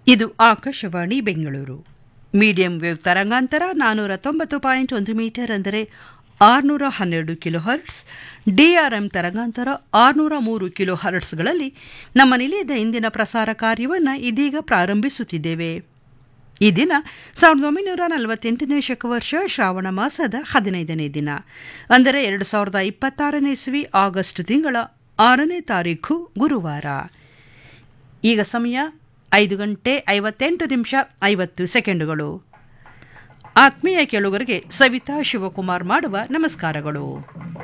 ಇದು Akashvani Bengaluru medium wave ತರಂಗಾಂತರ ನಾನ್ನೂರ ತೊಂಬತ್ತು ಪಾಯಿಂಟ್ ಒಂದು ಮೀಟರ್ ಅಂದರೆ ಆರುನೂರ ಹನ್ನೆರಡು ಕಿಲೋ ಹರ್ಟ್ಸ್ ಡಿಆರ್ಎಂ ತರಂಗಾಂತರ ಆರುನೂರ ಮೂರು ಕಿಲೋ ಹರ್ಟ್ಸ್ಗಳಲ್ಲಿ ನಮ್ಮ ನಿಲಯದ ಇಂದಿನ ಪ್ರಸಾರ ಕಾರ್ಯವನ್ನು ಇದೀಗ ಪ್ರಾರಂಭಿಸುತ್ತಿದ್ದೇವೆ ಈ ದಿನ ಸಾವಿರದ ಒಂಬೈನೂರ ನಲವತ್ತೆಂಟನೇ ಶಕವರ್ಷ ಶ್ರಾವಣ ಮಾಸದ ಹದಿನೈದನೇ ದಿನ ಅಂದರೆ ಎರಡು ಸಾವಿರದ ಇಪ್ಪತ್ತಾರನೇ ಇಸ್ವಿ ಆಗಸ್ಟ್ ತಿಂಗಳ ಆರನೇ ತಾರೀಖು ಗುರುವಾರ ಈಗ ಸಮಯ ಐದು ಗಂಟೆ ಐವತ್ತೆಂಟು ನಿಮಿಷ ಐವತ್ತು ಸೆಕೆಂಡುಗಳು ಆತ್ಮೀಯ ಕೇಳುಗರಿಗೆ ಸವಿತಾ ಶಿವಕುಮಾರ್ ಮಾಡುವ ನಮಸ್ಕಾರಗಳು